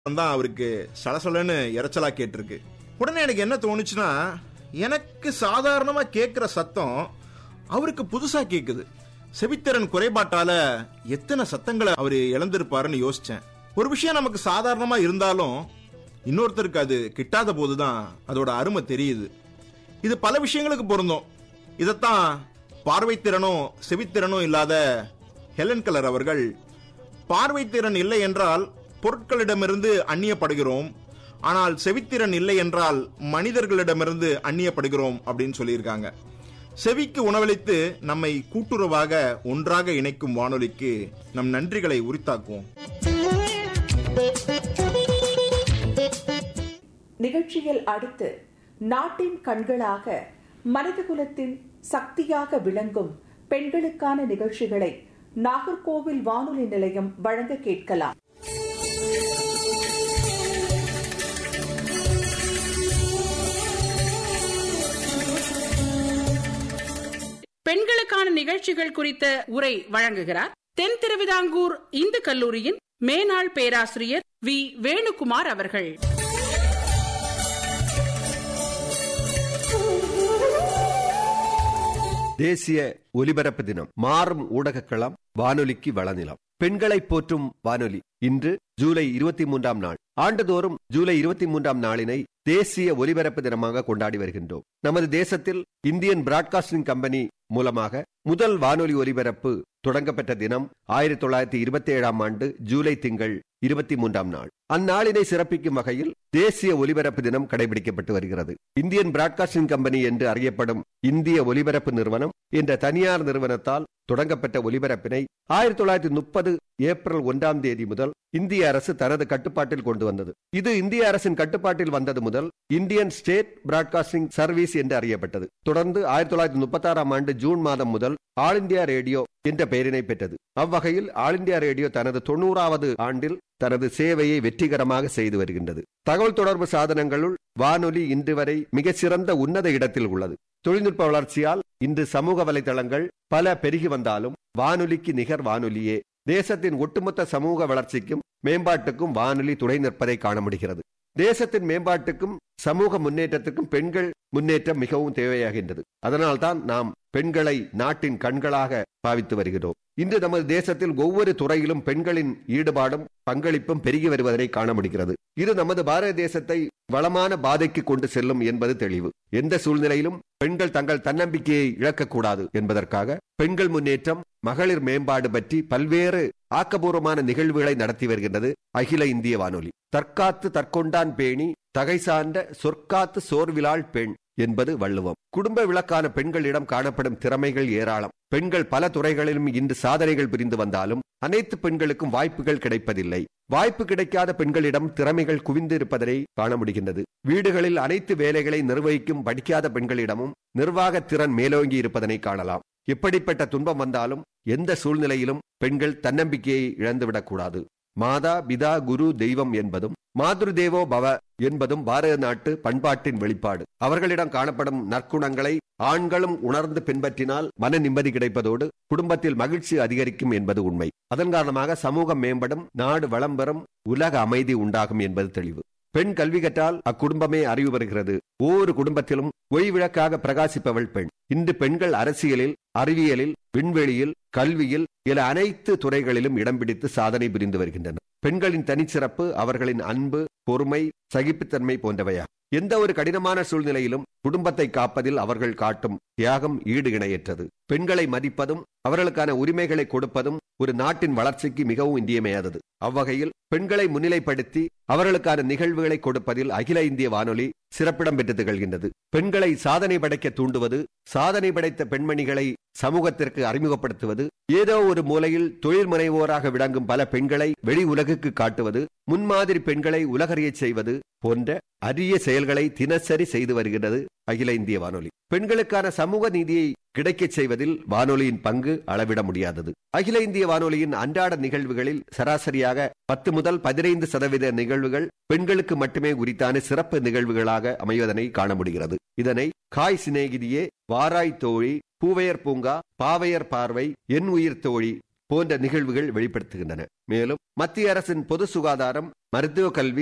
தான் அவருக்கு சலசலன்னு இறைச்சலா கேட்டிருக்கு உடனே எனக்கு என்ன தோணுச்சுன்னா எனக்கு சாதாரணமா கேட்கிற சத்தம் அவருக்கு புதுசா கேக்குது செவித்திறன் குறைபாட்டால எத்தனை சத்தங்களை அவர் இழந்திருப்பாருன்னு யோசிச்சேன் ஒரு விஷயம் நமக்கு சாதாரணமா இருந்தாலும் இன்னொருத்தருக்கு அது கிட்டாத போதுதான் அதோட அருமை தெரியுது இது பல விஷயங்களுக்கு பொருந்தும் இதைத்தான் பார்வைத்திறனும் செவித்திறனும் இல்லாத ஹெலன் கலர் அவர்கள் பார்வைத்திறன் இல்லை என்றால் பொருட்களிடமிருந்து அந்நியப்படுகிறோம் ஆனால் செவித்திறன் இல்லை என்றால் மனிதர்களிடமிருந்து அந்நியப்படுகிறோம் அப்படின்னு சொல்லியிருக்காங்க செவிக்கு உணவளித்து நம்மை கூட்டுறவாக ஒன்றாக இணைக்கும் வானொலிக்கு நம் நன்றிகளை உரித்தாக்குவோம் நிகழ்ச்சியில் அடுத்து நாட்டின் கண்களாக மனிதகுலத்தின் சக்தியாக விளங்கும் பெண்களுக்கான நிகழ்ச்சிகளை நாகர்கோவில் வானொலி நிலையம் வழங்க கேட்கலாம் பெண்களுக்கான நிகழ்ச்சிகள் குறித்த உரை வழங்குகிறார் தென் திருவிதாங்கூர் இந்து கல்லூரியின் மேனாள் பேராசிரியர் வி வேணுகுமார் அவர்கள் தேசிய ஒலிபரப்பு தினம் மாறும் ஊடகக்களம் வானொலிக்கு வளநிலம் பெண்களை போற்றும் வானொலி இன்று ஜூலை இருபத்தி மூன்றாம் நாள் ஆண்டுதோறும் ஜூலை இருபத்தி மூன்றாம் நாளினை தேசிய ஒலிபரப்பு தினமாக கொண்டாடி வருகின்றோம் நமது தேசத்தில் இந்தியன் பிராட்காஸ்டிங் கம்பெனி மூலமாக முதல் வானொலி ஒலிபரப்பு தொடங்கப்பட்ட தினம் ஆயிரத்தி தொள்ளாயிரத்தி இருபத்தி ஏழாம் ஆண்டு ஜூலை திங்கள் இருபத்தி மூன்றாம் நாள் அந்நாளினை சிறப்பிக்கும் வகையில் தேசிய ஒலிபரப்பு தினம் கடைபிடிக்கப்பட்டு வருகிறது இந்தியன் பிராட்காஸ்டிங் கம்பெனி என்று அறியப்படும் இந்திய ஒலிபரப்பு நிறுவனம் என்ற தனியார் நிறுவனத்தால் தொடங்கப்பட்ட ஒலிபரப்பினை ஆயிரத்தி தொள்ளாயிரத்தி முப்பது ஏப்ரல் ஒன்றாம் தேதி முதல் இந்திய அரசு தனது கட்டுப்பாட்டில் கொண்டு வந்தது இது இந்திய அரசின் கட்டுப்பாட்டில் வந்தது முதல் இந்தியன் ஸ்டேட் பிராட்காஸ்டிங் சர்வீஸ் என்று அறியப்பட்டது தொடர்ந்து ஆயிரத்தி தொள்ளாயிரத்தி முப்பத்தி ஆறாம் ஆண்டு ஜூன் மாதம் முதல் ஆல் இந்தியா ரேடியோ என்ற பெயரினை பெற்றது அவ்வகையில் ஆல் இந்தியா ரேடியோ தனது தொண்ணூறாவது ஆண்டில் தனது சேவையை வெற்றிகரமாக செய்து வருகின்றது தகவல் தொடர்பு சாதனங்களுள் வானொலி இன்று வரை மிகச்சிறந்த உன்னத இடத்தில் உள்ளது தொழில்நுட்ப வளர்ச்சியால் இன்று சமூக வலைதளங்கள் பல பெருகி வந்தாலும் வானொலிக்கு நிகர் வானொலியே தேசத்தின் ஒட்டுமொத்த சமூக வளர்ச்சிக்கும் மேம்பாட்டுக்கும் வானொலி துணை நிற்பதை காண முடிகிறது தேசத்தின் மேம்பாட்டுக்கும் சமூக முன்னேற்றத்துக்கும் பெண்கள் முன்னேற்றம் மிகவும் தேவையாகின்றது அதனால்தான் நாம் பெண்களை நாட்டின் கண்களாக பாவித்து வருகிறோம் இன்று நமது தேசத்தில் ஒவ்வொரு துறையிலும் பெண்களின் ஈடுபாடும் பங்களிப்பும் பெருகி வருவதை காண முடிகிறது இது நமது பாரத தேசத்தை வளமான பாதைக்கு கொண்டு செல்லும் என்பது தெளிவு எந்த சூழ்நிலையிலும் பெண்கள் தங்கள் தன்னம்பிக்கையை இழக்கக்கூடாது என்பதற்காக பெண்கள் முன்னேற்றம் மகளிர் மேம்பாடு பற்றி பல்வேறு ஆக்கபூர்வமான நிகழ்வுகளை நடத்தி வருகின்றது அகில இந்திய வானொலி தற்காத்து தற்கொண்டான் பேணி தகை சார்ந்த சொற்காத்து சோர்விலாள் பெண் என்பது வள்ளுவம் குடும்ப விளக்கான பெண்களிடம் காணப்படும் திறமைகள் ஏராளம் பெண்கள் பல துறைகளிலும் இன்று சாதனைகள் புரிந்து வந்தாலும் அனைத்து பெண்களுக்கும் வாய்ப்புகள் கிடைப்பதில்லை வாய்ப்பு கிடைக்காத பெண்களிடம் திறமைகள் குவிந்து இருப்பதை காண முடிகின்றது வீடுகளில் அனைத்து வேலைகளை நிர்வகிக்கும் படிக்காத பெண்களிடமும் நிர்வாக திறன் மேலோங்கி இருப்பதனை காணலாம் எப்படிப்பட்ட துன்பம் வந்தாலும் எந்த சூழ்நிலையிலும் பெண்கள் தன்னம்பிக்கையை இழந்துவிடக்கூடாது மாதா பிதா குரு தெய்வம் என்பதும் மாத்ரு தேவோ பவ என்பதும் பாரத நாட்டு பண்பாட்டின் வெளிப்பாடு அவர்களிடம் காணப்படும் நற்குணங்களை ஆண்களும் உணர்ந்து பின்பற்றினால் மன நிம்மதி கிடைப்பதோடு குடும்பத்தில் மகிழ்ச்சி அதிகரிக்கும் என்பது உண்மை அதன் காரணமாக சமூகம் மேம்படும் நாடு வளம் பெறும் உலக அமைதி உண்டாகும் என்பது தெளிவு பெண் கல்வி கற்றால் அக்குடும்பமே அறிவு பெறுகிறது ஒவ்வொரு குடும்பத்திலும் ஒய்விளக்காக பிரகாசிப்பவள் பெண் இன்று பெண்கள் அரசியலில் அறிவியலில் விண்வெளியில் கல்வியில் என அனைத்து துறைகளிலும் இடம் பிடித்து சாதனை புரிந்து வருகின்றனர் பெண்களின் தனிச்சிறப்பு அவர்களின் அன்பு பொறுமை சகிப்புத்தன்மை போன்றவையா எந்த ஒரு கடினமான சூழ்நிலையிலும் குடும்பத்தை காப்பதில் அவர்கள் காட்டும் தியாகம் ஈடு இணையற்றது பெண்களை மதிப்பதும் அவர்களுக்கான உரிமைகளை கொடுப்பதும் ஒரு நாட்டின் வளர்ச்சிக்கு மிகவும் இன்றியமையாதது அவ்வகையில் பெண்களை முன்னிலைப்படுத்தி அவர்களுக்கான நிகழ்வுகளை கொடுப்பதில் அகில இந்திய வானொலி சிறப்பிடம் பெற்று திகழ்கின்றது பெண்களை சாதனை படைக்க தூண்டுவது சாதனை படைத்த பெண்மணிகளை சமூகத்திற்கு அறிமுகப்படுத்துவது ஏதோ ஒரு மூலையில் தொழில் முனைவோராக விளங்கும் பல பெண்களை வெளி உலகுக்கு காட்டுவது முன்மாதிரி பெண்களை உலகறியச் செய்வது போன்ற அரிய செயல்களை தினசரி செய்து வருகிறது அகில இந்திய வானொலி பெண்களுக்கான சமூக நீதியை கிடைக்கச் செய்வதில் வானொலியின் பங்கு அளவிட முடியாதது அகில இந்திய வானொலியின் அன்றாட நிகழ்வுகளில் சராசரியாக பத்து முதல் பதினைந்து சதவீத நிகழ்வுகள் பெண்களுக்கு மட்டுமே உரித்தான சிறப்பு நிகழ்வுகளாக அமைவதனை காண முடிகிறது இதனை காய் சிநேகிதியே வாராய் தோழி பூவையர் பூங்கா பாவையர் பார்வை என் உயிர் தோழி போன்ற நிகழ்வுகள் வெளிப்படுத்துகின்றன மேலும் மத்திய அரசின் பொது சுகாதாரம் மருத்துவ கல்வி